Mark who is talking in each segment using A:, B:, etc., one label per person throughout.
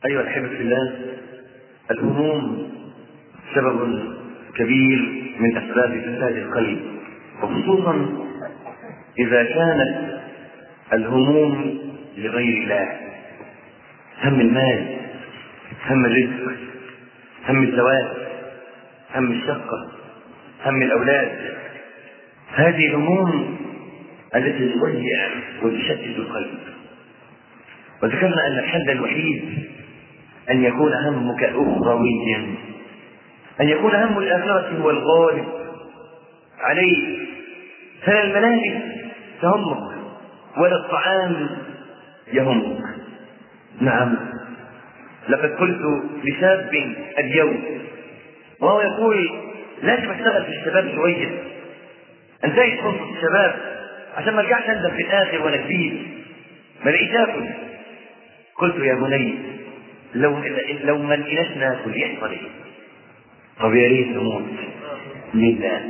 A: أيها الأحبة في الله الهموم سبب كبير من أسباب فساد القلب وخصوصا إذا كانت الهموم لغير الله هم المال هم الرزق هم الزواج هم الشقة هم الأولاد هذه الهموم التي تضيع وتشتت القلب وذكرنا أن الحل الوحيد أن يكون همك أخرويا أن يكون هم الآخرة هو الغالب عليه فلا الملائكة تهمك ولا الطعام يهمك نعم لقد قلت لشاب اليوم وهو يقول لازم اشتغل في الشباب شويه انتهي فرصه الشباب عشان ما ارجعش اندم في الاخر وانا كبير ما لقيت اكل قلت يا بني لو لو ما لقيناش ناكل يحصل ايه؟ طب يا ريت نموت لله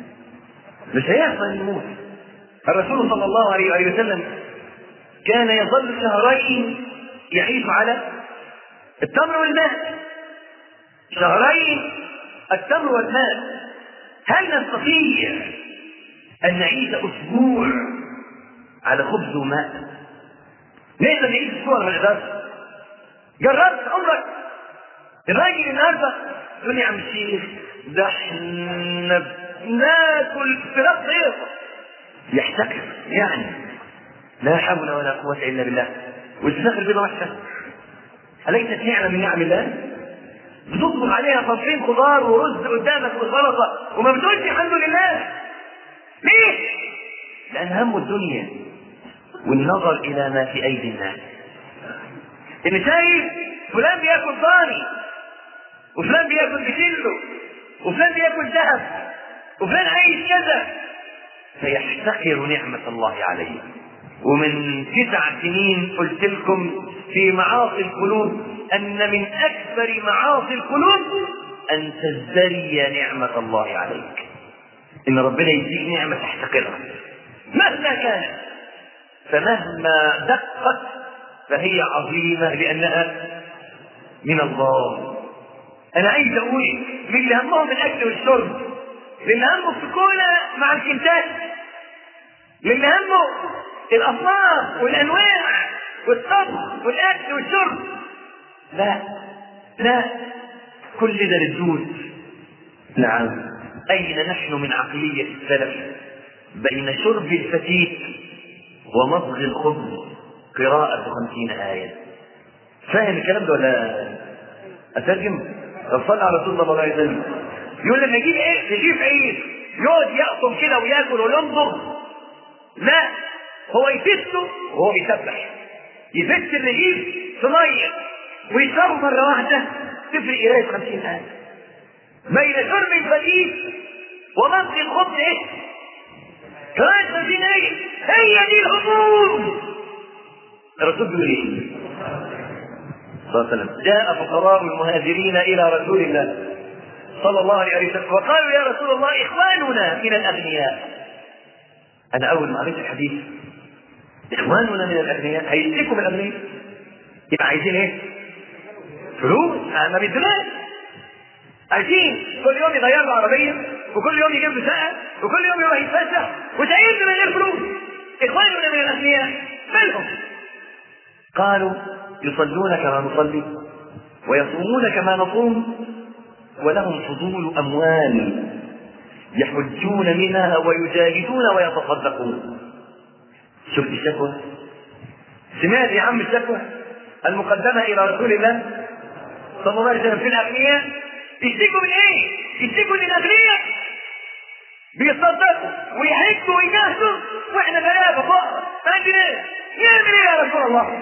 A: مش هيحصل نموت الرسول صلى الله عليه وآله وسلم كان يظل شهرين يعيش على التمر والماء شهرين التمر والماء هل نستطيع أن نعيش أسبوع على خبز وماء؟ نقدر نعيش أسبوع من العبادة جربت عمرك الراجل النهارده يقول لي يا عم الشيخ ده احنا بناكل فراخ بيض يحتكر يعني لا حول ولا قوة إلا بالله والفراخ البيضة وحشة أليست نعمة من نعم الله؟ بتطبخ عليها صنفين خضار ورز قدامك وسلطة وما بتقولش الحمد لله ليه؟ لأن هم الدنيا والنظر إلى ما في أيدي الناس إن شايف فلان بياكل ضاني وفلان بياكل بكيلو وفلان بياكل ذهب وفلان عايش كذا فيحتقر نعمة الله عليه ومن تسع سنين قلت لكم في معاصي القلوب أن من أكبر معاصي القلوب أن تزدري نعمة الله عليك إن ربنا يديك نعمة تحتقرها مهما كانت فمهما دقت فهي عظيمة لأنها من الله أنا عايز أقول من اللي همهم الأكل والشرب للي همه الكولا مع الكنتاكي للي همه الأصناف والأنواع والطبخ والأكل والشرب لا لا كل ده للدود نعم أين نحن من عقلية السلف بين شرب الفتيت ومضغ الخبز قراءة خمسين آية فاهم الكلام ده ولا أترجم؟ طب صلى على رسول الله صلى الله عليه وسلم يقول لما يجيب ايه؟ يجيب عيش يقعد يقطم كده وياكل وينظر لا هو يفته وهو بيسبح يفت الرغيف في ميه ويشربه مرة واحدة تفرق قراية 50 آية بين شرب الفتيت ومضغ الخبز ايه؟ قراية 50 آية هي دي الهموم الرسول بيقول ايه؟ صلى الله عليه وسلم جاء فقراء المهاجرين الى رسول الله صلى الله عليه وسلم وقالوا يا رسول الله اخواننا من الاغنياء انا اول ما قريت الحديث اخواننا من الاغنياء هيشتكوا من الاغنياء يبقى عايزين ايه؟ فلوس ما بيدوناش عايزين كل يوم يغير له عربيه وكل يوم يجيب له شقه وكل يوم يروح يتفسح وسايبنا من غير فلوس اخواننا من الاغنياء مالهم؟ قالوا يصلون كما نصلي ويصومون كما نصوم ولهم فضول اموال يحجون منها ويجاهدون ويتصدقون شفت الشكوى سمعت يا عم الشكوى المقدمة إلى رسول الله صلى الله عليه وسلم في الأغنياء يشتكوا من إيه؟ يشتكوا من الأغنياء بيتصدقوا ويحجوا ويجاهدوا وإحنا غلابة فقراء ما عندناش نعمل إيه يا رسول الله؟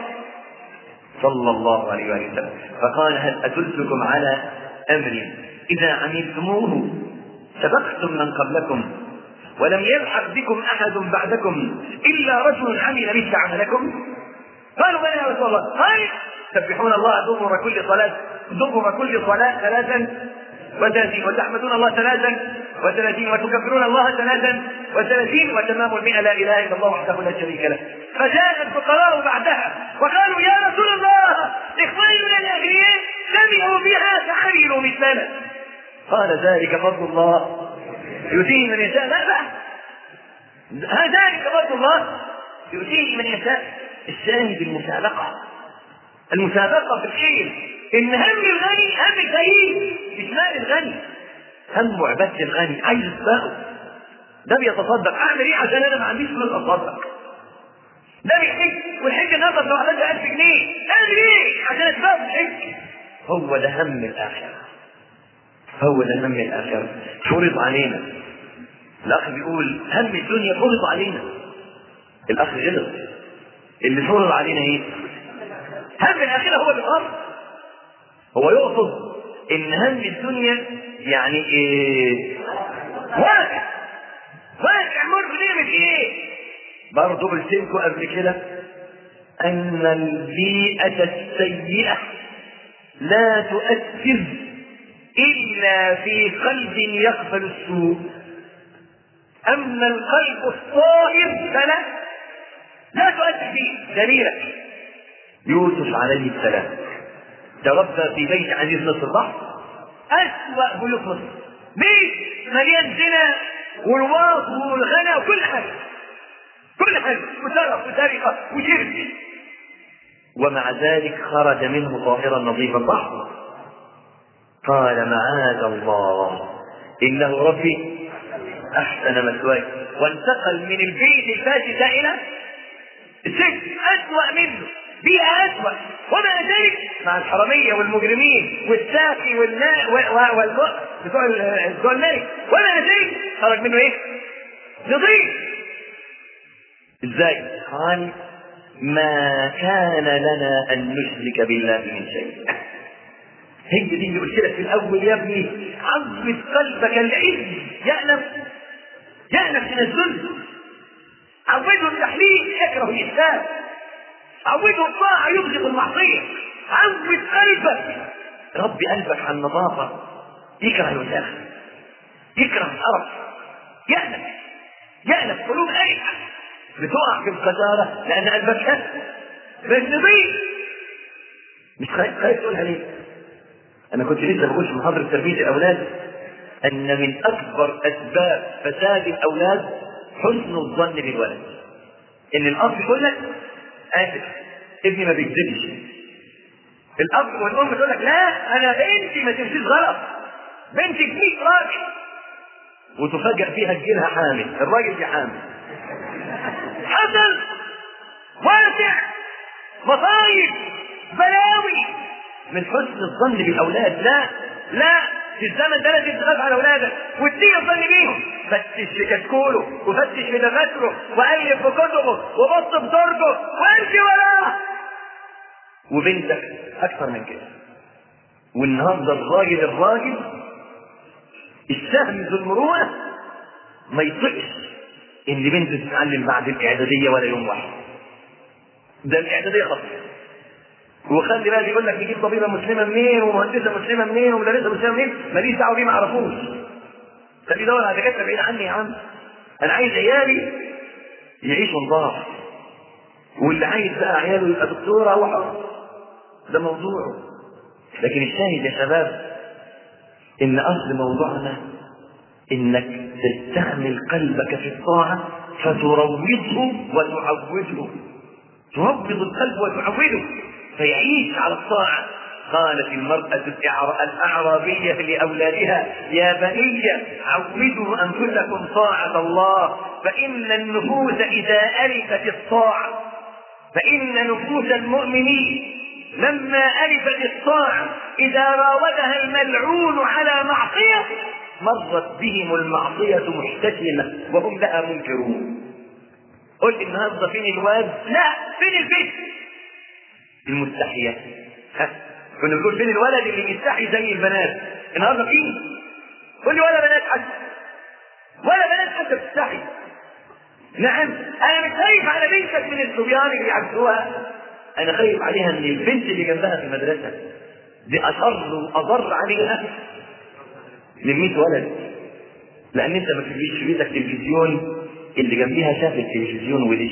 A: صلى الله عليه وآله وسلم فقال هل أدلتكم على أمر إذا عملتموه سبقتم من قبلكم ولم يلحق بكم أحد بعدكم إلا رجل عمل مثل عملكم قالوا بلى يا رسول الله قال تسبحون الله دبر كل صلاة دبر كل صلاة ثلاثا وثلاثين وتحمدون الله ثلاثا وثلاثين وتكبرون الله ثلاثا وثلاثين وتمام المئة لا إله إلا الله وحده لا شريك له فجاء الفقراء بعدها وقالوا يا رسول الله إخواننا عملوا بها فعملوا مثلنا قال ذلك فضل الله يؤتيه من يشاء لا لا ذلك فضل الله يؤتيه من يشاء الشاهد المسابقة المسابقة في الخير إن هم الغني هم الفقير مش مال الغني هم عبادة الغني عايز يسبقه ده بيتصدق أعمل إيه عشان أنا ما عنديش فلوس أتصدق ده بيحج والحج النهارده لو عملت 1000 جنيه اعمل ايه عشان اسبقه في الحج هو ده هم الآخرة هو ده هم الآخرة فرض علينا الأخ بيقول هم الدنيا فرض علينا الأخ غلط اللي فرض علينا ايه؟ هم الآخرة هو اللي فرض هو يقصد إن هم الدنيا يعني إيه؟ واقع واقع مر بنعمة إيه؟ برضه قلت لكم قبل كده أن البيئة السيئة لا تؤثر إلا في قلب يقبل السوء أما القلب الطاهر فلا لا تؤثر فيه دليلك يوسف عليه السلام تربى في بيت عزيز مصر صح؟ أسوأ بيوت مصر بيت مليان زنا والواط والغنى وكل حاجة كل حاجة وسرقة وسرقة وشرك ومع ذلك خرج منه طاهرا نظيفا صح؟ قال معاذ الله إنه ربي أحسن مثواي وانتقل من البيت الفاسد إلى السجن أسوأ منه بيئة أسوأ ومع ذلك مع الحرامية والمجرمين والساقي والناء والبؤ بتوع بتوع الملك ومع ذلك خرج منه إيه؟ نظيف إزاي؟ قال ما كان لنا أن نشرك بالله من شيء هي دي اللي قلت لك في الأول يا ابني عظمة قلبك العز يألم يألم من الذل عوده التحليل يكره الإسلام عوده الطاعة يبغض المعصية عود قلبك ربي قلبك على النظافة يكره الوساخة يكره الحرف يألم يألم قلوب أي بتقع في القذارة لأن قلبك مش نظيف مش خايف خايف تقولها ليه؟ أنا كنت لسه بقول في محاضرة تربية الأولاد أن من أكبر أسباب فساد الأولاد حسن الظن بالولد. إن الأب يقول لك آسف ابني ما بيكذبش. الأب والأم تقول لك لا أنا بنتي ما تمشيش غلط. بنتي ب 100 راجل. وتفاجأ فيها تجيلها حامل، الراجل دي حامل. حصل واسع مصايب بلاوي من حسن الظن بالاولاد لا لا في الزمن ده لازم تخاف على اولادك وتسيء الظن بيهم فتش في كشكوله وفتش في دفاتره والف في كتبه وبص في درجه وامشي وراه وبنتك اكثر من كده والنهارده الراجل الراجل السهم ذو المروءه ما يطقش ان بنته تتعلم بعد الاعداديه ولا يوم واحد ده الاعداديه خطر وخلي بالك يقول لك نجيب طبيبه مسلمه منين ومهندسه مسلمه منين ومدرسه مسلمه منين ماليش دعوه بيه ما اعرفوش خلي دور على دكاتره بعيد عني يا عم انا عايز عيالي يعيشوا نظام واللي عايز بقى عياله يبقى دكتوره هو حر ده موضوعه لكن الشاهد يا شباب ان اصل موضوعنا انك تستعمل قلبك في الطاعه فتروضه وتعوده تروض القلب وتعوده فيعيش على الطاعة قالت المرأة الأعرابية لأولادها يا بني عودوا أنفسكم طاعة الله فإن النفوس إذا ألفت الطاعة فإن نفوس المؤمنين لما ألفت الطاعة إذا راودها الملعون على معصية مرت بهم المعصية محتشمة وهم لها منكرون قل لي النهارده فين الواد؟ لا فين البيت؟ المستحية ها كنا بنقول فين الولد اللي بيستحي زي البنات النهارده فين؟ قول لي ولا بنات حتى ولا بنات حتى بتستحي نعم انا مش خايف على بنتك من الصبيان اللي يعكسوها انا خايف عليها من البنت اللي جنبها في المدرسه دي اشر واضر عليها من 100 ولد لان انت ما تجيش في بيتك تلفزيون اللي جنبيها شاف التلفزيون ودش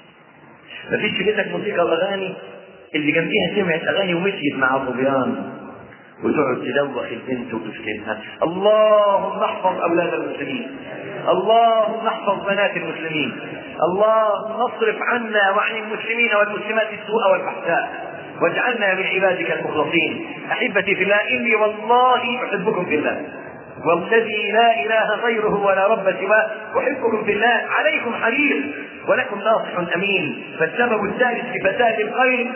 A: مفيش في بيتك موسيقى واغاني اللي جنبيها سمعت اغاني ومشيت مع صبيان وتقعد تدوخ البنت وتسكنها اللهم احفظ اولاد المسلمين اللهم احفظ بنات المسلمين اللهم اصرف عنا وعن المسلمين والمسلمات السوء والفحشاء واجعلنا من عبادك المخلصين احبتي في الله اني والله احبكم في الله والذي لا اله غيره ولا رب سواه احبكم في الله عليكم حريص ولكم ناصح امين فالسبب الثالث في فساد القلب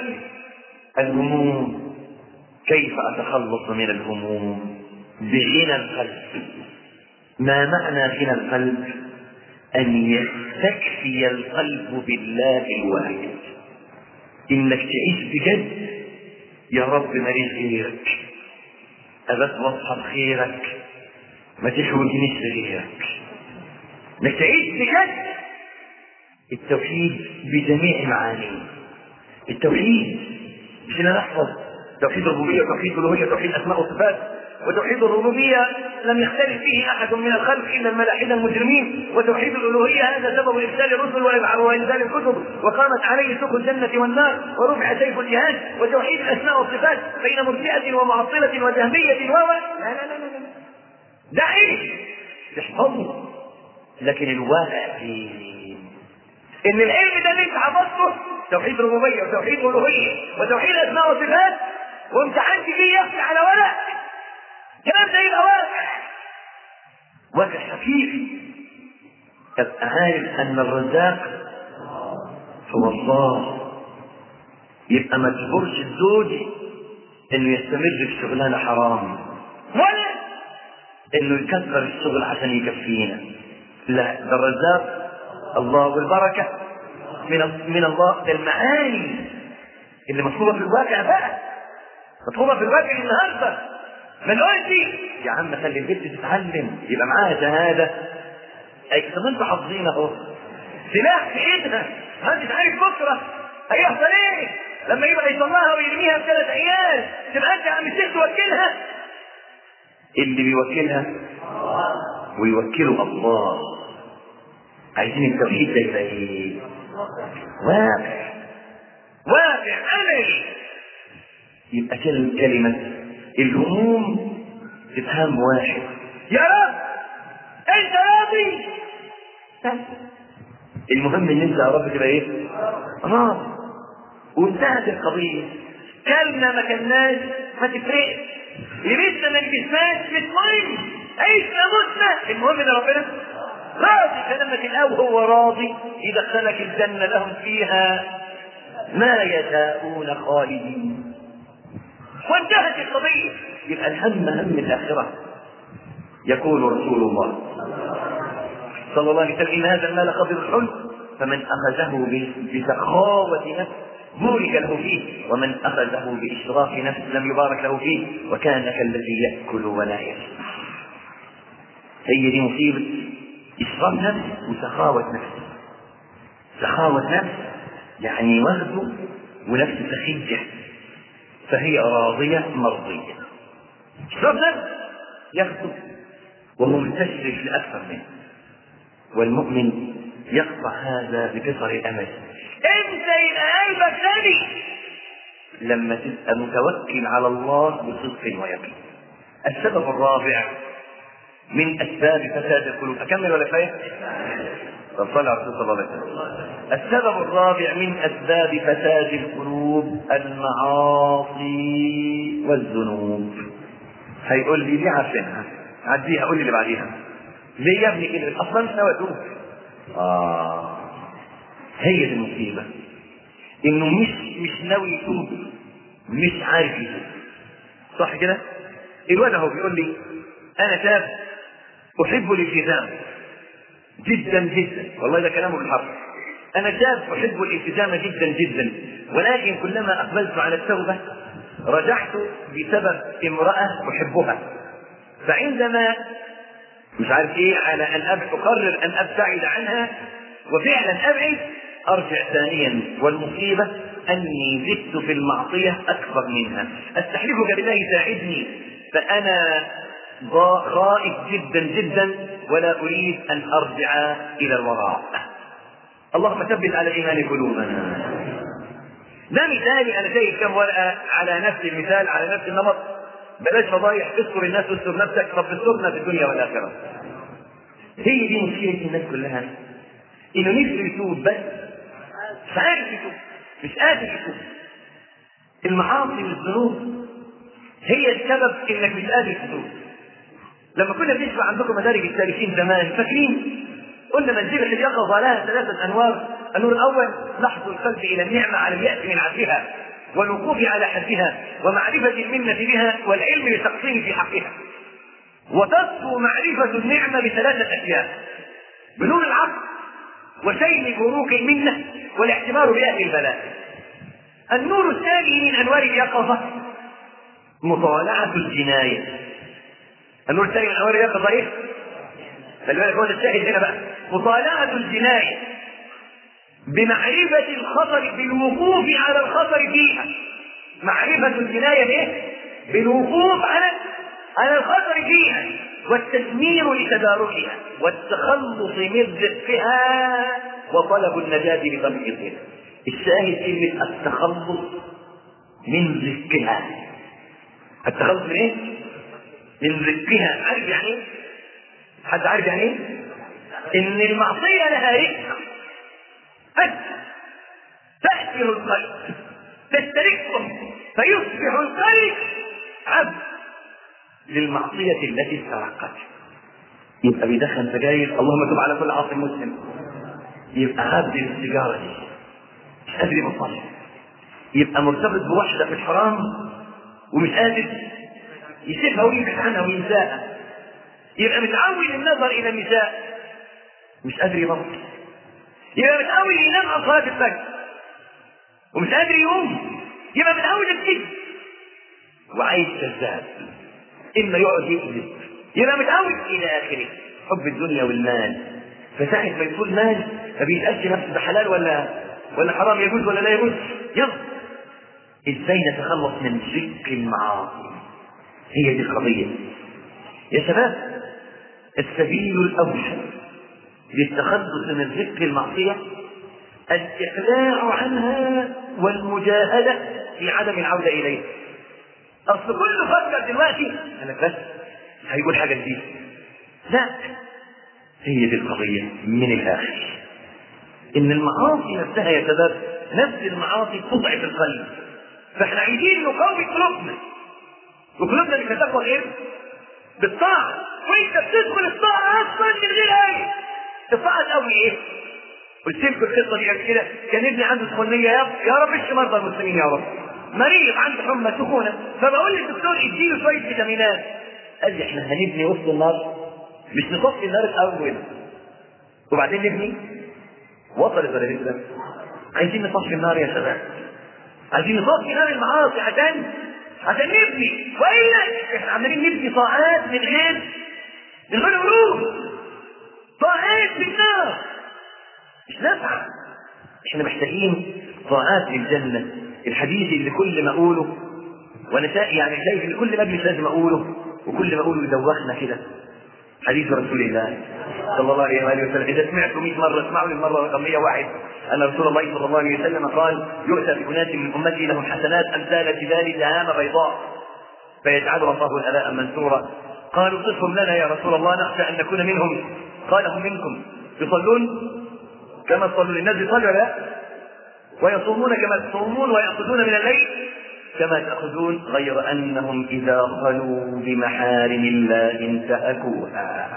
A: الهموم كيف اتخلص من الهموم بغنى القلب ما معنى غنى القلب ان يستكفي القلب بالله الواحد انك تعيش بجد يا رب ماليش غيرك ابات واصحى بخيرك ما تحوجنيش لغيرك انك تعيش بجد التوحيد بجميع معانيه التوحيد مش نحفظ توحيد الربوبيه توحيد الالوهيه توحيد اسماء وصفات وتوحيد الربوبية لم يختلف فيه أحد من الخلق إلا الملاحدة المجرمين وتوحيد الألوهية هذا سبب إرسال الرسل وإنزال الكتب وقامت عليه سوق الجنة والنار ورفع سيف الجهاد وتوحيد الأسماء والصفات بين مرجئة ومعطلة وجهمية و لا لا لا لا ده إيه؟ تحفظه لكن الواقع فيه إن العلم ده اللي أنت حفظته توحيد ربوبية وتوحيد ألوهية وتوحيد أسماء وصفات وامتحنت فيه يخفي على ورق كلام ده يبقى واقع واقع حقيقي تبقى عارف ان الرزاق هو الله يبقى ما تجبرش الزوج انه يستمر في شغلانه حرام ولا انه يكثر الشغل عشان يكفينا لا ده الرزاق الله والبركه من من الله ده المعاني اللي مطلوبه في الواقع بقى مطلوبه في الواقع النهارده ما نقولش يا عم خلي البنت تتعلم يبقى معاها شهاده اي طب انتوا حافظين اهو سلاح في ايدها ما انت عارف بكره هيحصل ايه لما يبقى يطلعها ويرميها في ثلاث ايام تبقى انت عم الشيخ توكلها اللي بيوكلها ويوكله الله عايزين التوحيد ده يبقى ايه واقع واقع عملي يبقى كلمه الهموم تفهم واحد يا رب انت راضي المهم ان انت يا رب تبقى ايه راضي وانتهت القضيه كلنا ما كلناش ما تفرقش لبسنا ما لبسناش مش مهم عيشنا متنا المهم ان ربنا راضي فلما تلاقوه هو راضي يدخلك الجنه لهم فيها ما يشاءون خالدين وانتهت القضية يبقى الهم هم الآخرة يقول رسول الله صلى الله عليه وسلم إن هذا المال خبر الحلم فمن أخذه بسخاوة نفس بورك له فيه ومن أخذه بإشراف نفس لم يبارك له فيه وكان كالذي يأكل ولا يشرب هي دي مصيبة إشراف نفس وسخاوة نفس سخاوة نفس يعني وغد ونفس سخية فهي راضية مرضية ربنا يخطب وهو مستشرف لأكثر منه والمؤمن يقطع هذا بقصر الأمل امتى يبقى قلبك غني لما تبقى متوكل على الله بصدق ويقين السبب الرابع من أسباب فساد القلوب أكمل ولا كفاية؟ طب صلى على صلى الله عليه وسلم السبب الرابع من أسباب فساد القلوب المعاصي والذنوب هيقول لي دي عارفينها عديها قول لي اللي بعديها ليه يا ابني كده اصلا مش ناوي اتوب اه هي دي المصيبه انه مش مش ناوي يتوب مش عارف يتوب صح كده الولد اهو بيقول لي انا تاب احب الالتزام جدا جدا والله ده كلامه بالحرف انا شاب احب الالتزام جدا جدا ولكن كلما اقبلت على التوبه رجعت بسبب امراه احبها فعندما مش عارف ايه على ان اقرر ان ابتعد عنها وفعلا ابعد ارجع ثانيا والمصيبه اني زدت في المعصيه اكبر منها استحلفك بالله ساعدني فانا خائف جدا جدا ولا اريد ان ارجع الى الوراء اللهم ثبت على الايمان قلوبنا ده مثالي انا شايف كم ورقه على نفس المثال على نفس النمط بلاش فضايح استر الناس واستر نفسك رب استرنا في الدنيا والاخره هي دي مشكله الناس كلها انه نفسه يتوب بس مش عارف يتوب مش قادر يتوب المعاصي والذنوب هي السبب انك مش قادر تتوب لما كنا بنسمع عندكم مدارج السالكين زمان فاكرين قلنا منزلة اليقظة لها ثلاثة أنوار النور الأول لحظ القلب إلى النعمة على اليأس من عدلها والوقوف على حدها ومعرفة المنة بها والعلم لتقصير في حقها وتصفو معرفة النعمة بثلاثة أشياء بنور العقل وشيل بروق المنة والاعتبار بأهل البلاء النور الثاني من أنوار اليقظة مطالعة الجناية النور الثاني من أنوار اليقظة إيه؟ خلي بالك هو ده الشاهد هنا بقى مطالعة الجناية بمعرفة الخطر بالوقوف على الخطر فيها معرفة الجناية بإيه؟ بالوقوف على على الخطر فيها والتثمير لتداركها والتخلص من رزقها وطلب النجاة بتمحيصها الشاهد كلمة التخلص من رزقها التخلص من ايه؟ من رزقها عارف يعني ايه؟ حد عارف يعني ايه؟ ان المعصية لها رزق أنت تأثر القلب تسترقه فيصبح القلب عبد للمعصية التي استرقت يبقى بيدخن سجاير اللهم تب على كل عاصي مسلم يبقى عبد للسيجارة دي مش قادر يبطلها يبقى مرتبط بوحدة في الحرام ومش قادر يسيبها ويبحث عنها وينساها يبقى متعود النظر إلى النساء مش قادر يبطل يبقى متعود ينام عن صلاة الفجر ومش قادر يقوم يبقى متعود الكذب وعايش كذاب اما يقعد يكذب يبقى متعود الى اخره حب الدنيا والمال فساعة ما يكون مال ما بيسألش نفسه ده حلال ولا ولا حرام يجوز ولا لا يجوز يلا ازاي نتخلص من شق المعاصي هي دي القضية يا شباب السبيل الأوحد للتخلص من رزق المعصية الإقلاع عنها والمجاهدة في عدم العودة إليها أصل كله فكر دلوقتي أنا بس هيقول حاجة جديدة لا هي دي القضية من الآخر إن المعاصي نفسها يا شباب نفس المعاصي تضعف القلب فإحنا عايزين نقوي قلوبنا وقلوبنا اللي هتقوى غير بالطاعة وأنت بتدخل الطاعة أصلا من غير آية الطاعة الأول إيه؟ قلت لكم القصة دي قبل كده كان ابني عنده سخونية يا يا رب اشفي مرضى المسلمين يا رب مريض عنده حمى سخونة فبقول للدكتور اديله شوية فيتامينات قال لي احنا هنبني وسط النار مش نصفي النار الأول وبعدين نبني وصلت ولا لسه؟ عايزين نصفي النار يا شباب عايزين نصفي نار المعاصي عشان عشان نبني والا احنا عمالين نبني طاعات من غير من غير علوم طاعات في النار مش نافعه احنا محتاجين طاعات للجنه الحديث اللي كل ما اقوله وانا يعني شايف ان كل مجلس لازم اقوله وكل ما اقوله يدوخنا كده حديث رسول الله صلى الله عليه واله وسلم اذا سمعتم 100 مره اسمعوا للمره رقم 101 ان رسول الله صلى الله عليه وسلم قال يؤتى باناس من امتي لهم حسنات امثال جبال دهام بيضاء فيجعلها الله هباء منثورا قالوا صفهم لنا يا رسول الله نخشى ان نكون منهم قال هم منكم يصلون كما تصلون الناس يصلوا لا ويصومون كما تصومون ويأخذون من الليل كما تأخذون غير أنهم إذا خلوا بمحارم الله انتهكوها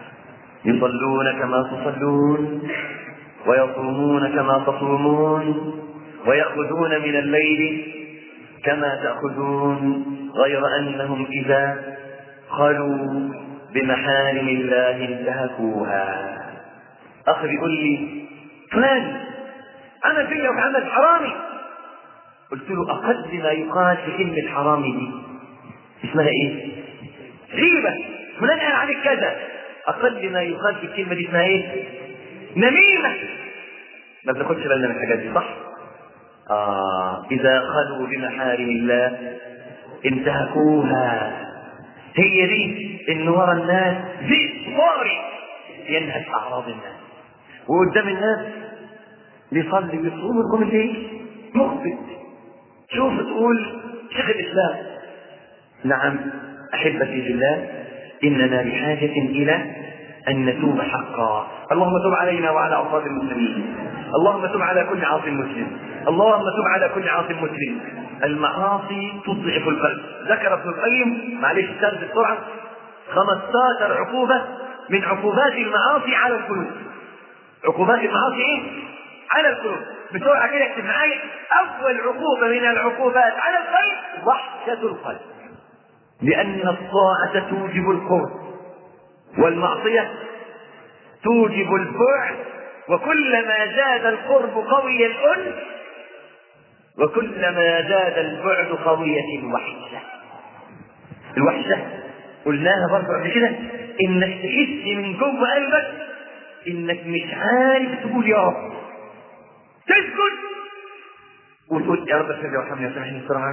A: يصلون كما تصلون ويصومون كما تصومون ويأخذون من الليل كما تأخذون غير أنهم إذا خلوا بمحارم الله انتهكوها أخ بيقول لي فلان أنا فيا محمد حرامي قلت له أقل ما يقال في كلمة حرامي دي اسمها إيه؟ غيبة فلان قال عليك كذا أقل ما يقال في الكلمة دي اسمها إيه؟ نميمة ما بناخدش بالنا من الحاجات دي صح؟ آه إذا خلوا بمحارم الله انتهكوها هي دي إن ورا الناس ذئب طارئ ينهك أعراض الناس وقدام الناس بيصلي ويصوم ويقوم الليل مخبت شوف تقول شيخ الاسلام نعم أحبتي في الله إننا بحاجة إلى أن نتوب حقا اللهم تب علينا وعلى أوصاد المسلمين اللهم تب على كل عاص مسلم اللهم تب على كل عاص مسلم المعاصي تضعف القلب ذكر ابن القيم معلش استاذ بسرعة 15 عقوبة من عقوبات المعاصي على القلوب عقوبات المعاصي ايه؟ على القلوب بسرعة كده اكتب معايا أول عقوبة من العقوبات على القلب وحشة القلب لأن الطاعة توجب القرب والمعصية توجب البعد وكلما زاد القرب قوي الأنس وكلما زاد البعد قوية الوحشة الوحشة قلناها برضه قبل كده انك تحس من جوه قلبك انك مش عارف تقول يا رب تسكت وتقول يا رب اغفر لي وارحمني وسامحني بسرعه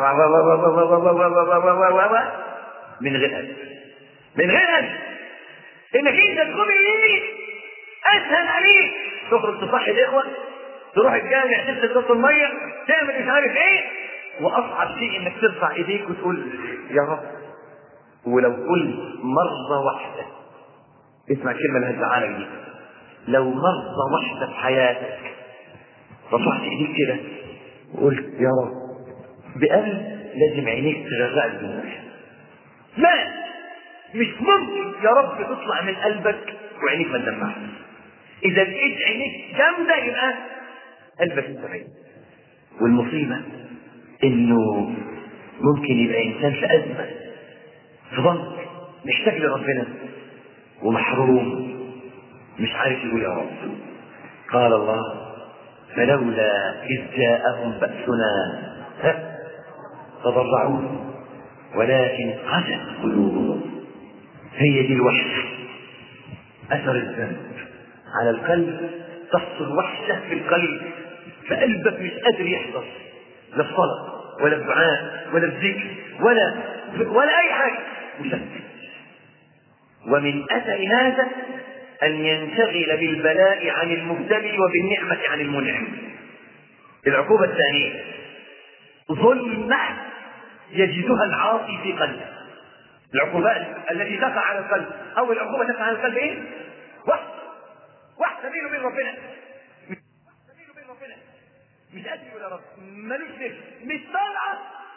A: من غير قلب من غير قلب انك انت تقوم الليل اسهل عليك تخرج تصحي الاخوه تروح الجامع تغسل كوب الميه تعمل مش عارف ايه واصعب شيء انك ترفع ايديك وتقول يا رب ولو قلت مرة واحدة اسمع الكلمة اللي هتزعلك دي لو مرة واحدة في حياتك رفعت ايديك كده وقلت يا رب بقلب لازم عينيك تغرق الدموع لا مش ممكن يا رب تطلع من قلبك وعينيك ما تدمعش اذا لقيت عينيك جامده يبقى قلبك انت بعيد والمصيبه انه ممكن يبقى انسان في ازمه في ضنك محتاج لربنا ومحروم مش عارف يقول يا رب قال الله فلولا إذ جاءهم بأسنا تضرعوا ولكن قست قلوبهم هي دي الوحشة أثر الذنب على القلب تحصل وحشة في القلب فقلبك مش قادر يحضر لا الصلاة ولا الدعاء ولا الذكر ولا ولا أي حاجة مشتت ومن أثر هذا أن ينشغل بالبلاء عن المبتلي وبالنعمة عن المنعم العقوبة الثانية ظلمة يجدها العاصي في قلبه العقوبات التي تقع على القلب أول عقوبة تقع على القلب إيه؟ وحد وحد بينه وبين ربنا بينه وبين ربنا مش قادر يقول يا رب ملوش نفس مش طالعة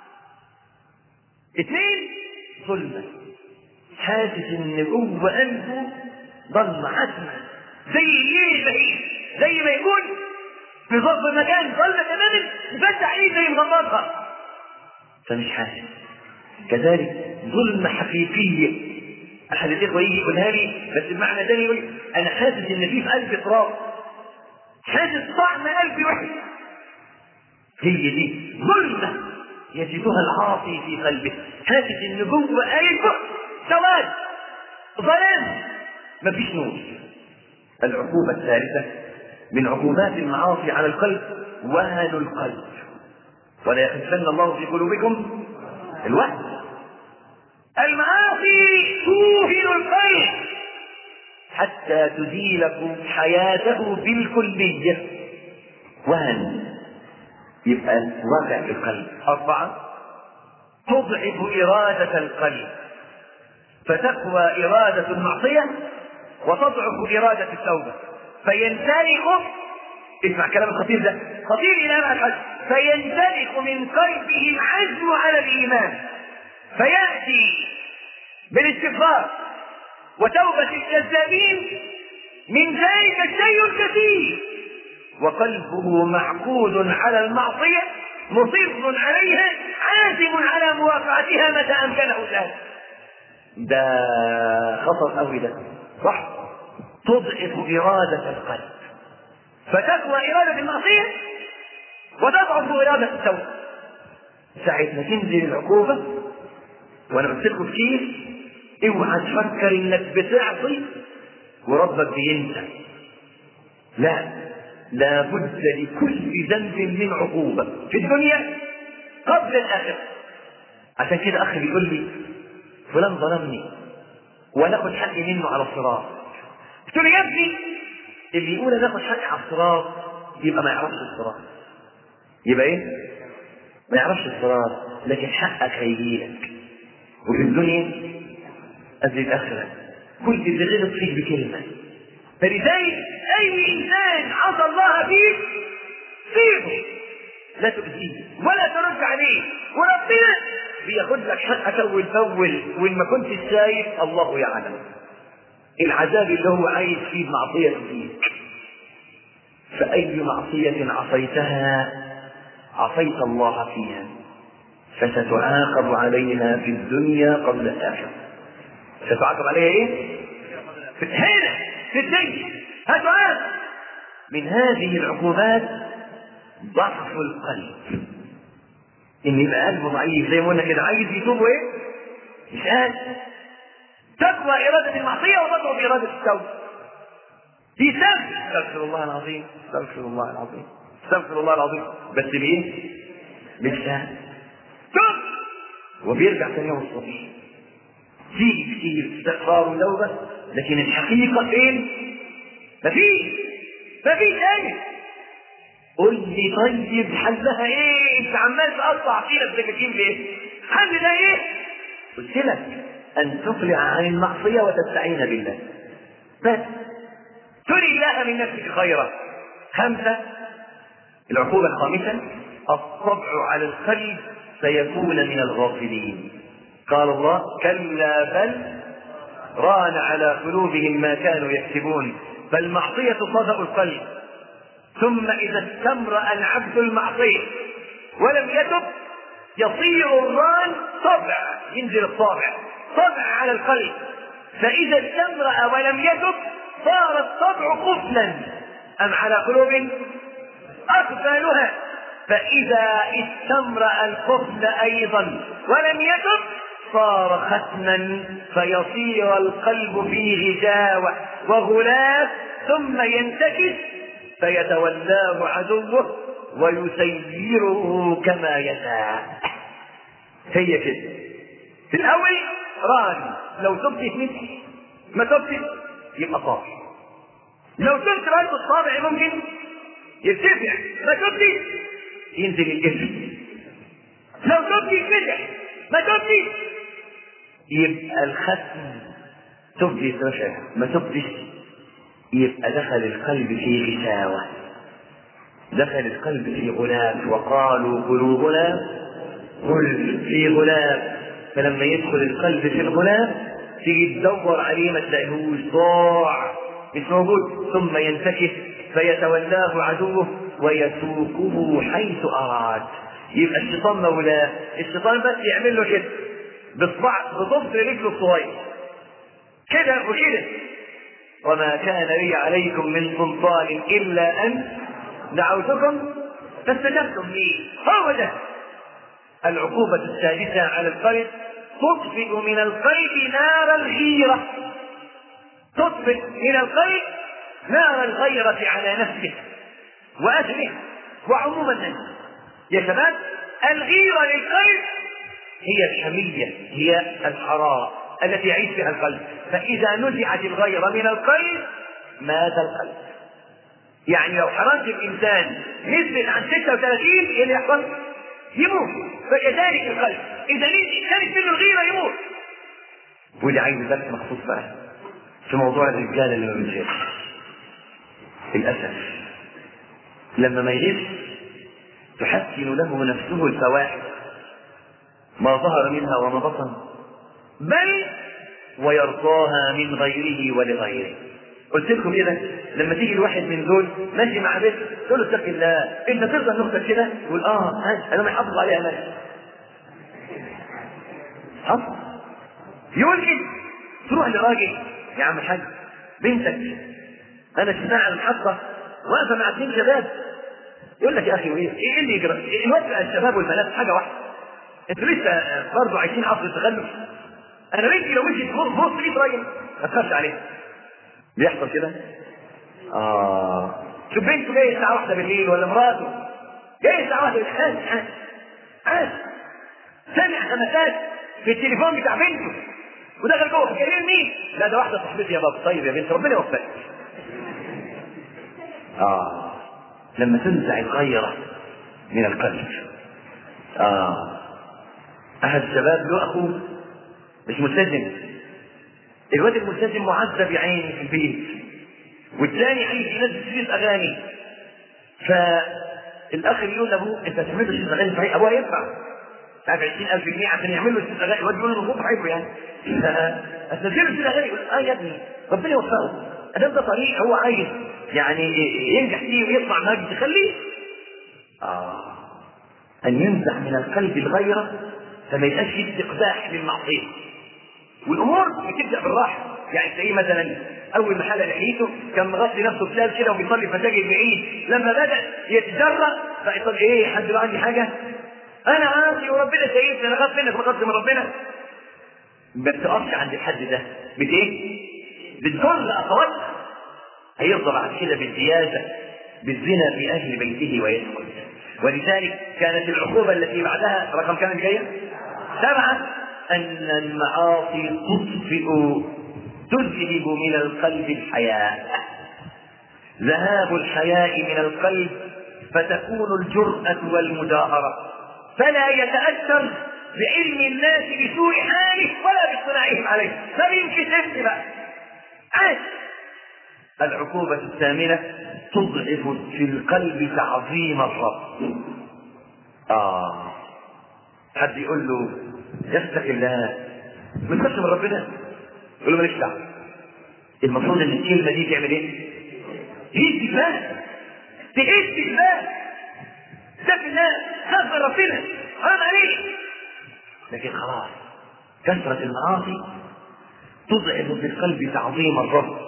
A: اثنين ظلمة حاسس ان جوه قلبه ضلمة عتمة زي الليل البعيد زي ما يكون في ظرف مكان ضلمة تماما فتح عليه زي مغمضها فمش حاسس كذلك ظلمة حقيقية أحد الإخوة يجي يقولها لي بس بمعنى تاني يقول أنا حاسس إن في في قلبي تراب حاسس طعم قلبي وحش هي دي ظلمة يجدها العاصي في قلبه حاسس إن جوه قلبه سواد ظلام مفيش نور العقوبة الثالثة من عقوبات المعاصي على القلب وهن القلب ولا يخفن الله في قلوبكم الوهن المعاصي توهن القلب حتى تزيلكم حياته بالكلية وهن يبقى واقع في القلب أربعة تضعف إرادة القلب فتقوى إرادة المعصية وتضعف إرادة التوبة فينسلخ اسمع كلام الخطير ده خطير إلى أبعد حد فينسلخ من قلبه العزم على الإيمان فيأتي بالاستغفار وتوبة الكذابين من ذلك الشيء الكثير وقلبه معقود على المعصية مصر عليها عازم على مواقعتها متى أمكنه ذلك ده خطر قوي ده صح تضعف إرادة القلب فتقوى إرادة المعصية وتضعف إرادة التوبة ساعة ما تنزل العقوبة وأنا قلت لكم كتير اوعى تفكر إنك بتعصي وربك بينسى لا لابد لكل ذنب من عقوبة في الدنيا قبل الآخرة عشان كده أخي بيقول لي فلان ظلمني وناخد حقي منه على الصراط قلت له يا ابني اللي يقول ناخد حقي على الصراط يبقى ما يعرفش الصراط يبقى ايه؟ ما يعرفش الصراط لكن حقك هيجيلك وفي الدنيا قبل الآخرة كل اللي غلط فيك بكلمة فلذلك أي إنسان عصى الله فيك سيبه لا تؤذيه ولا ترد عليه وربنا بياخد لك حقك اول باول وان ما كنتش شايف الله يعلم العذاب اللي هو عايز فيه معصية فيك فأي معصية عصيتها عصيت الله فيها فستعاقب عليها في الدنيا قبل الآخرة ستعاقب عليها ايه؟ في هنا في الدنيا هتعاقب من هذه العقوبات ضعف القلب ان يبقى قلبه ضعيف زي ما قلنا كده عايز يتوب ايه؟ مش قادر تقوى إرادة المعصية وتقوى بإرادة التوبة في سبب استغفر الله العظيم استغفر الله العظيم استغفر الله العظيم بس بايه؟ بالشهادة توب وبيرجع ثاني يوم الصبح في كتير استغفار وتوبة لكن الحقيقة فين؟ مفيش مفيش ايه قل لي طيب حلها ايه؟ انت عمال تقطع فينا بسكاكين ليه؟ حل ده ايه؟ قلت لك ان تقلع عن المعصيه وتستعين بالله. بس تري الله من نفسك خيرا. خمسه العقوبه الخامسه الطبع على القلب سيكون من الغافلين. قال الله كلا بل ران على قلوبهم ما كانوا يكسبون فالمعصيه صدأ القلب ثم إذا استمرأ العبد المعصية ولم يتب يصير الران طبع ينزل الطابع طبع على القلب فإذا استمرأ ولم يتب صار الطبع قفلا أم على قلوب أقبالها فإذا استمرأ القفل أيضا ولم يتب صار ختما فيصير القلب فيه غشاوة وغلاف ثم ينتكس فيتولاه عدوه ويسيره كما يشاء هي كده في الاول ران لو تبت تمسح ما تبت يبقى طار لو تبت رأيت الطابع ممكن يرتفع ما تبت ينزل الجسم لو تبت يتمسح ما تبت يبقى الختم تبدي يا ما تبديش يبقى دخل القلب في غشاوة دخل القلب في غلاف وقالوا قلوبنا غل في غلاف فلما يدخل القلب في الغلاف تيجي تدور عليه ما تلاقيهوش ضاع مش موجود ثم ينتكس فيتولاه عدوه ويسوقه حيث اراد يبقى الشيطان مولاه الشيطان بس يعمل له كده بصبع بضفر رجله الصغير كده وكده وما كان لي عليكم من سلطان الا ان دعوتكم فاستجبتم لي هو ده العقوبة السادسة على القلب تطفئ من القلب نار الغيرة تطفئ من القلب نار الغيرة على نفسه وأهله وعموم الناس يا شباب الغيرة للقلب هي الحمية هي الحرارة التي يعيش فيها القلب فإذا نزعت الغيرة من القلب مات القلب يعني لو حرارة الإنسان نزلت عن 36 إيه اللي يحصل؟ يموت فكذلك القلب إذا كانت منه الغيرة يموت ودي عايز درس مخصوص بقى في موضوع الرجال اللي ما بينشافش للأسف لما ما يغيرش تحسن له نفسه الفواحش ما ظهر منها وما بطن بل ويرضاها من غيره ولغيره قلت لكم ايه ده؟ لما تيجي الواحد من دول ماشي مع بنت تقول له اتق الله انت ترضى ان اختك كده؟ يقول اه ها انا ما يحافظ عليها ماشي حصل يقول كده تروح لراجل يا عم الحاج بنتك انا شفتها على المحطه واقفه مع اثنين شباب يقول لك يا اخي وايه؟ ايه اللي يجرى؟ الوقت الشباب والبنات حاجه واحده انتوا لسه برضه عايشين عصر التخلف انا بنتي لو مشيت في وسط 100 راجل ما تخافش عليها بيحصل كده؟ اه شوف بنته جايه الساعه واحدة بالليل ولا مراته جايه الساعه واحدة بالليل عادي عادي عادي سامع همسات في التليفون بتاع بنته ودخل جوه جايين مين؟ لا ده واحده صاحبتي يا بابا طيب يا بنت ربنا يوفقك اه لما تنزع الغيرة من القلب اه احد الشباب له اخوه مش ملتزم الواد الملتزم معذب يا عيني في البيت والثاني عايز ينزل شريط اغاني فالاخ يقول لابوه انت هتعمل له شريط اغاني صحيح ابوه هيدفع مش عارف 20000 جنيه عشان يعمل له شريط اغاني الواد يقول له المفروض هيبقى يعني استنزل له شريط اغاني يقول اه يا ابني ربنا يوفقه ادام ده طريق هو عايز يعني ينجح فيه ويطلع مجد خليه اه ان ينزع من القلب الغيره فما يبقاش فيه استقباح للمعصيه والامور بتبدا بالراحه يعني تلاقيه مثلا اول ما حلق لحيته كان مغطي نفسه بلال كده وبيصلي فساجد بعيد لما بدا يتجرأ بقى يقول ايه حد له عندي حاجه انا عاصي وربنا سايبني انا خاف منك وخاف من ربنا ما بتقفش عند الحد ده بت ايه؟ بتجر اخواتها هيرضى بعد كده بالزياده بالزنا في اهل بيته ويدخل ولذلك كانت العقوبه التي بعدها رقم كام جايه؟ سبعه ان المعاصي تطفئ تذهب من القلب الحياء ذهاب الحياء من القلب فتكون الجرأة والمجاهرة فلا يتأثر بعلم الناس بسوء حاله ولا باطلاعهم عليه ما بينكشفش بقى عاش العقوبة الثامنة تضعف في القلب تعظيم الرب آه حد يقول له يفتح الله ما تخافش من ربنا يقول له ماليش دعوه المفروض ان الكلمه دي تعمل ايه؟ تهز الله تهز الله ده في الله خاف من ربنا حرام عليك لكن خلاص كثرة المعاصي تضعف في القلب تعظيم الرب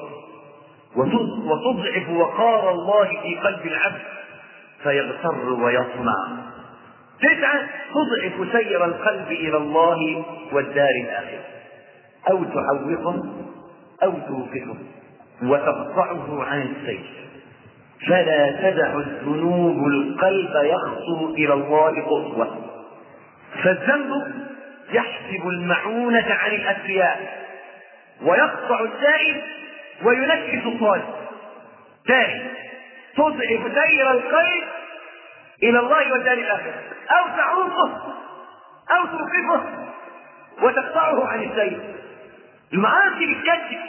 A: وتضعف وقار الله في قلب العبد فيغتر ويطمع تسعة تضعف سير القلب إلى الله والدار الآخرة أو تعوقه أو توقفه وتقطعه عن السير فلا تدع الذنوب القلب يخطو إلى الله خطوة فالذنب يحسب المعونة عن الأثرياء ويقطع السائل وينكس الطالب ثاني تضعف سير القلب إلى الله والدار الآخرة أو تعوقه أو توقفه وتقطعه عن السير المعاصي بتكتب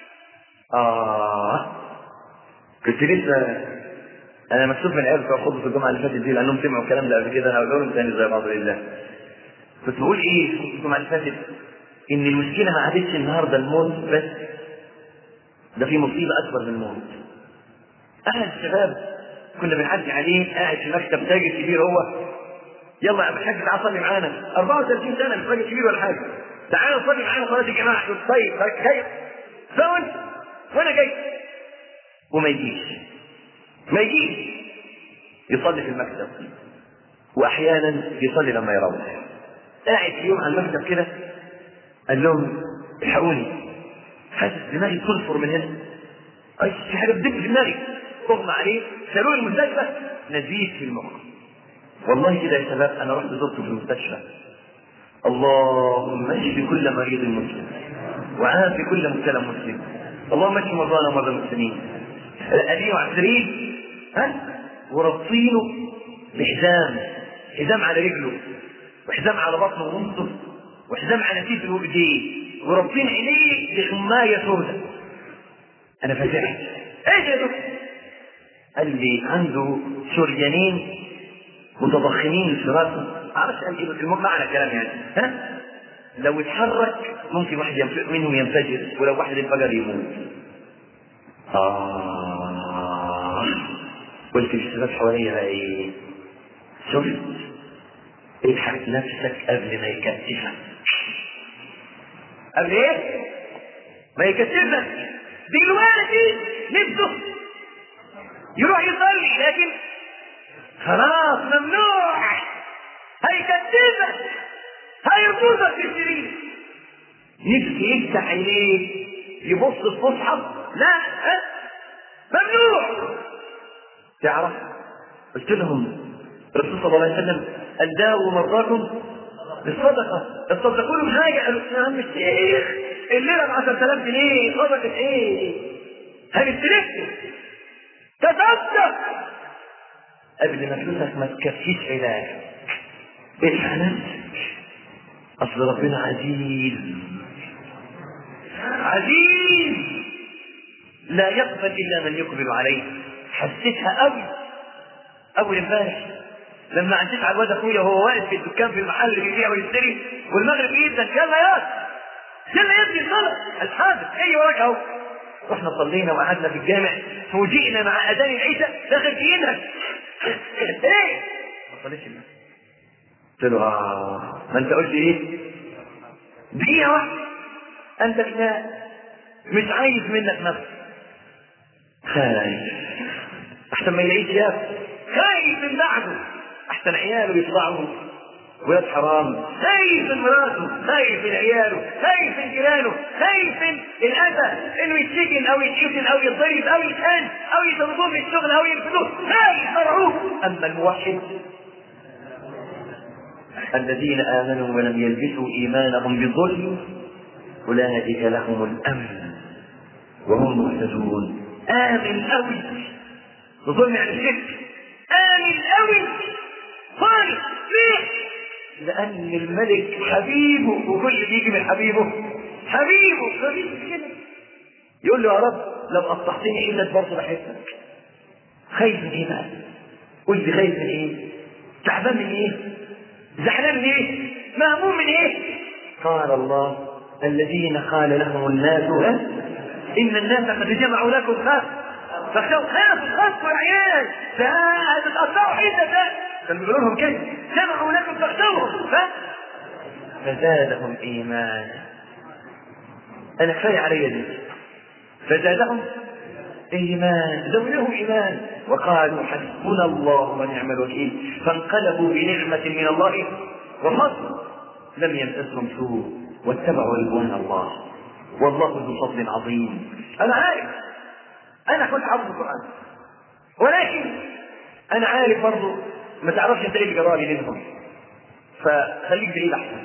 A: آه كنت لسه أنا مكتوب من عيال بتوع خطبة الجمعة اللي فاتت دي لأنهم سمعوا الكلام ده قبل كده أنا هقول لهم تاني زي بعض الله كنت بقول إيه في خطبة الجمعة اللي فاتت إن المشكلة ما عادتش النهاردة الموت بس ده في مصيبة أكبر من الموت أحد الشباب كنا بنعدي عليه قاعد في مكتب تاجر كبير هو يلا يا الحاج تعال صلي معانا 34 سنة مش راجل كبير ولا حاجة تعال صلي معانا صلاة الجماعة يقول طيب جاي فون وأنا جاي وما يجيش ما يجيش يصلي في المكتب وأحيانا يصلي لما يروح قاعد في يوم على المكتب كده قال لهم الحقوني حاسس دماغي تنفر من هنا أي في حاجة بتدب في دماغي اغمى عليه شالوه المستشفى نزيف في المخ والله كده يا شباب انا رحت زرته في المستشفى اللهم اشف كل مريض مسلم وعافي كل مبتلى مسلم اللهم اشف مرضانا ومرضى المسلمين اديه على السرير ها وربطينه بحزام حزام على رجله وحزام على بطنه ونصه وحزام على كتفه وايديه وربطين عينيه بحمايه سوداء انا فزعت ايش يا دكتور قال لي عنده شريانين متضخمين في راسه معرفش قال ايه بس المهم معنى الكلام يعني ها لو اتحرك ممكن واحد ينف... منهم ينفجر ولو واحد انفجر يموت آه قلت للشباب حواليا بقى ايه شفت الحق نفسك قبل ما يكتفك قبل ايه؟ ما يكتفك دلوقتي نفسه يروح يصلي لكن خلاص ممنوع هيكتبك هيربطك في السرير نفسي يفتح عينيه يبص في مصحف لا ها ممنوع تعرف قلت لهم الرسول صلى الله عليه وسلم قال داووا مرضاكم بالصدقة تصدقوا له حاجة قالوا يا عم الشيخ الليلة ب 10000 جنيه صدقة ايه؟ هنستلفه تصدق قبل ما فلوسك ما تكفيش علاج الحق نفسك اصل ربنا عزيز عزيز لا يقبل الا من يقبل عليه حسيتها قوي اول امبارح لما عديت على الواد اخويا وهو واقف في الدكان في المحل اللي بيبيع ويشتري والمغرب جدا يلا يا يلا يا ابني الصلاه الحاضر جاي وراك اهو رحنا صلينا وقعدنا في الجامع فوجئنا مع اذان العشاء داخل فينا ايه ما صليتش قلت له اه ما انت قلت ايه دقيقه واحده انت لا مش عايز منك نفس خايف احسن ما يلاقيش ياكل خايف من بعده احسن عياله يطلعوا ولاد حرام خايف من مراته خايف من عياله خايف من جيرانه خايف من الاذى انه يتسجن او يتقتل او يتضرب او يتهان او يطردوه من الشغل او يرفضوه خايف مرعوب اما الموحد الذين امنوا ولم يلبسوا ايمانهم بظلم اولئك لهم الامن وهم مهتدون امن قوي بظلم يعني الشرك امن قوي خالص ليه لان الملك حبيبه وكل اللي يجي من حبيبه حبيبه خبيث كده يقول له يا رب لو قطعتني ايدك برضه بحبك خايف من ايه بقى؟ قول لي خايف من ايه؟ تعبان من ايه؟ زعلان من ايه؟ مهموم من ايه؟ قال الله الذين قال لهم الناس ها؟ ان الناس قد جمعوا لكم خاف فخافوا خافوا خافوا العيال ده هتتقطعوا حته ده كانوا بيقولوا لهم كده جمعوا لكم فاخشوهم ف... فزادهم ايمانا انا كفايه علي دي فزادهم ايمان زودهم ايمان وقالوا حسبنا الله ونعم الوكيل فانقلبوا بنعمه من الله وفضل لم يمسسهم سوء واتبعوا رضوان الله والله ذو فضل عظيم انا عارف انا كنت حافظ القران ولكن انا عارف برضه ما تعرفش انت ايه اللي جرالي منهم فخليك بعيد احسن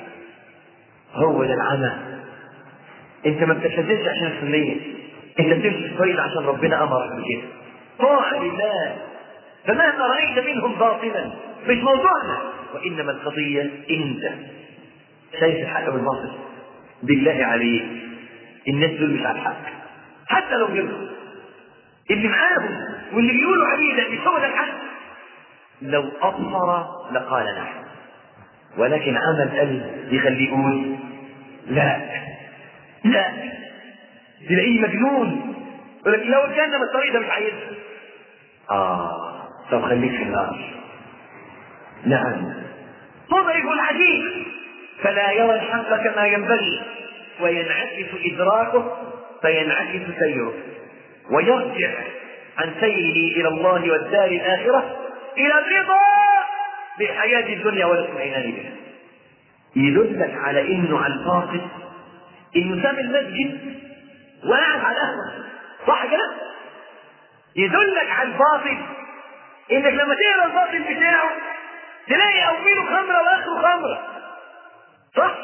A: هو ده العمى انت ما بتشددش عشان السنيه انت بتمشي في الطريق عشان ربنا امرك بكده طاعه لله فمهما رايت منهم باطلا مش موضوعنا وانما القضيه انت شايف الحق بالباطل بالله عليك الناس دول مش على الحق حتى لو غيرهم اللي معاهم واللي بيقولوا عليه ده مش هو ده الحق لو أبصر لقال نعم ولكن عمل قلب يخليه يقول لا لا تلاقيه مجنون يقول لك لو الجنة من الطريق ده مش عايزها آه طب خليك في النار نعم تضعف العجيب فلا يرى الحق كما ينبغي وينعكس إدراكه فينعكس سيره ويرجع عن سيره إلى الله والدار الآخرة إلى الرضا بالحياة الدنيا والاطمئنان بها يدلك على إنه على الباطل إنه ساب المسجد وقاعد على القهوة صح كده؟ يدلك على الباطل إنك لما تقرا الباطل بتاعه تلاقي أوله خمرة وآخره خمرة صح؟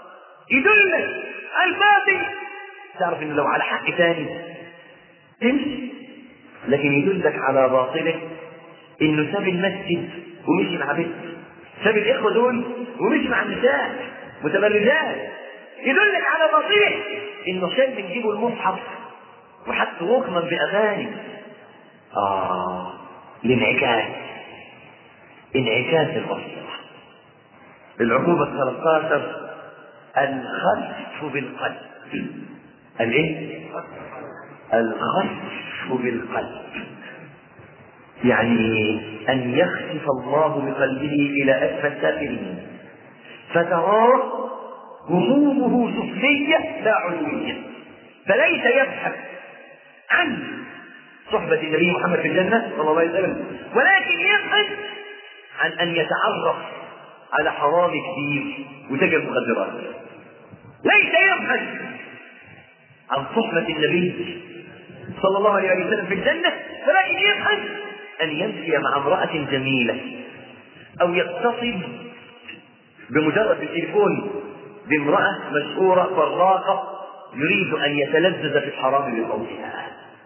A: يدلك على الباطل تعرف إنه لو على حق تاني تمشي لكن يدلك على باطله انه ساب المسجد ومشي مع بنت ساب الاخوه دول ومشي مع النساء متبرجات يدلك على باطله انه شال من جيبه المصحف وحط وكما باغاني اه الانعكاس انعكاس البصيره العقوبه 13 الخسف بالقلب الايه؟ الخسف بالقلب يعني أن يخسف الله بقلبه إلى أسفل سافلين فتراه همومه سفلية لا علوية فليس يبحث عن صحبة النبي محمد في الجنة صلى الله عليه وسلم ولكن يبحث عن أن يتعرف على حرام كثير وتجد المخدرات ليس يبحث عن صحبة النبي صلى الله عليه وسلم في الجنة ولكن يبحث أن يمشي مع امرأة جميلة أو يتصل بمجرد التليفون بامرأة مشهورة فراقة يريد أن يتلذذ في الحرام بصوتها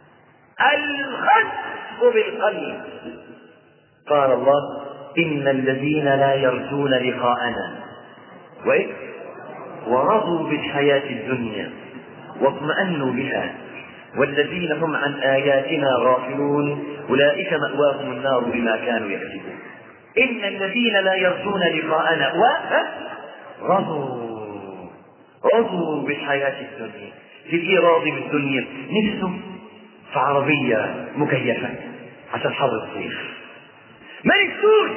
A: الخسف بالقلب قال الله إن الذين لا يرجون لقاءنا وإيه؟ ورضوا بالحياة الدنيا واطمأنوا بها والذين هم عن آياتنا غافلون أولئك مأواهم النار بما كانوا يكسبون إن الذين لا يرجون لقاءنا و رضوا رضوا بالحياة الدنيا تجي راضي بالدنيا نفسه في عربية مكيفة عشان حر الصيف ما نفسوش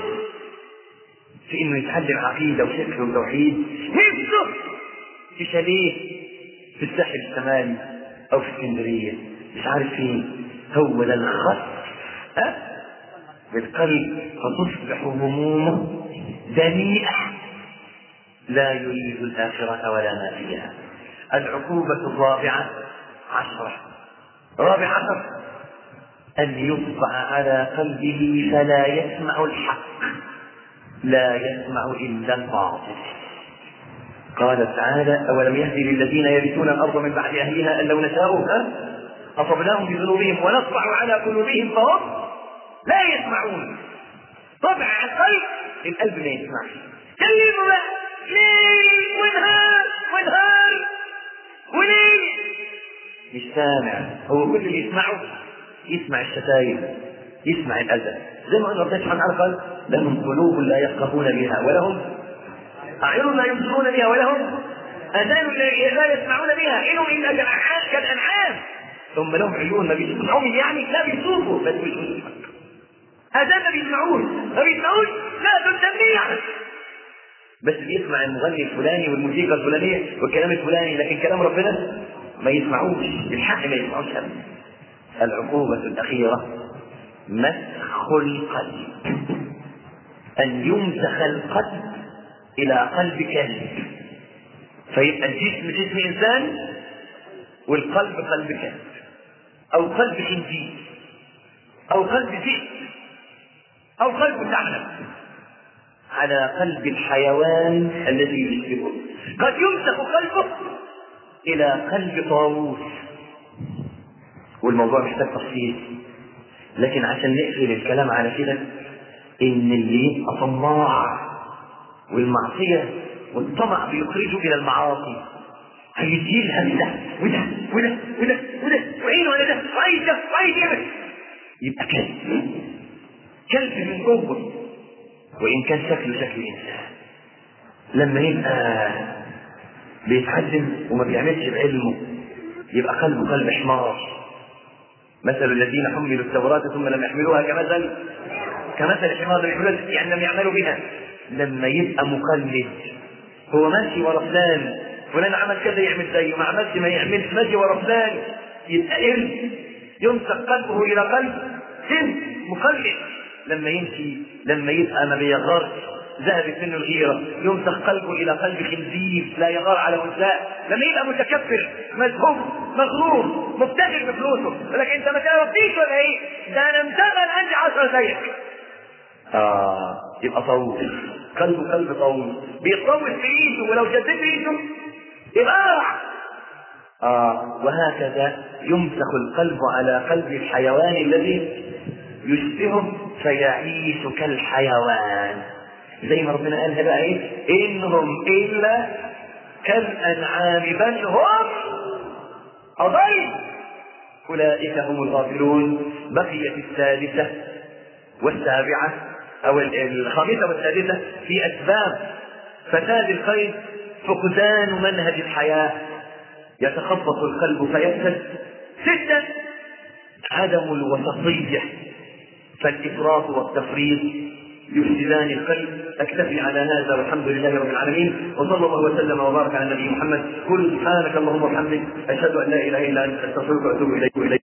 A: في انه يتعلم عقيدة وفكر وتوحيد نفسه في شاليه في الساحل الشمالي او في اسكندرية مش عارف فين هو ده الخط أه؟ بالقلب فتصبح همومه دنيئة لا يريد الآخرة ولا ما فيها العقوبة الرابعة عشرة رابع عشر أن يطبع على قلبه فلا يسمع الحق لا يسمع إلا الباطل قال تعالى أولم يهدي للذين يرثون الأرض من بعد أهلها أن لو نشاء أصبناهم بذنوبهم ونطبع على قلوبهم فهم لا يسمعون طبع القلب القلب ما يسمعش كلموا بقى ليل ونهار ونهار وليل مش سامع هو كل اللي يسمعه يسمع الشتايم يسمع الاذى زي ما قلنا ربنا سبحانه وتعالى قال لهم قلوب لا يفقهون بها ولهم اعين لا يبصرون بها ولهم اذان لا يسمعون بها انهم الا كالانعام كالانعام ثم لهم عيون ما بيسمعون يعني لا بيشوفوا بس بيشوفوا اذان ما بيسمعون ما بيسمعوش لا دول تنبيه بس بيسمع المغني الفلاني والموسيقى الفلانيه والكلام الفلاني لكن كلام ربنا ما يسمعوش بالحق ما يسمعوش ابدا العقوبة الأخيرة مسخ القلب أن يمسخ القلب إلى قلب كلب فيبقى الجسم جسم إنسان والقلب قلب كلب أو قلب خنزير أو قلب ذئب أو قلب ثعلب على قلب الحيوان الذي يشبهه قد يمسك قلبه إلى قلب طاووس والموضوع محتاج تفصيل لكن عشان نقفل الكلام على كده إن اللي يبقى طماع والمعصية والطمع بيخرجه إلى المعاصي هيديلها ده وده وده وده وده وعينه على ده وعايز ده وعايز يعمل يبقى كلب كلب من جوه وإن كان شكله شكل إنسان لما يبقى بيتعلم وما بيعملش بعلمه يبقى قلبه قلب حمار مثل الذين حملوا التوراة ثم لم يحملوها كمثل كمثل الحمار لم يحملوها يعني لم يعملوا بها لما يبقى مقلد هو ماشي ورا فلان فلان عمل كذا يعمل زيه ما عملش ما يعملش ماشي ورا فلان يبقى قرد يمسك قلبه الى قلب سن مقلد لما يمشي لما يبقى ما بيغارش ذهبت منه الغيرة يمسخ قلبه إلى قلب خنزير لا يغار على وزاء لما يبقى متكبر مذهوب مغرور مفتخر بفلوسه يقول لك أنت ما تعرفنيش ولا إيه؟ ده أنا مشغل عندي عشرة زيك آه يبقى طاووس قلبه قلب طاووس بيطوس في إيده ولو شدت إيده يبقى آه وهكذا يمسخ القلب على قلب الحيوان الذي يشبهه فيعيش كالحيوان زي ما ربنا قالها بقى ايه انهم الا كالانعام بل هم اضل اولئك هم الغافلون بقيت السادسه والسابعه او الخامسه والسادسه في اسباب فساد الخير فقدان منهج الحياه يتخبط القلب فيفسد سته عدم الوسطيه فالافراط والتفريط يفسدان القلب اكتفي على هذا والحمد لله رب العالمين وصلى الله وسلم وبارك على النبي محمد قل سبحانك اللهم وبحمدك اشهد ان لا اله الا انت استغفرك واتوب اليك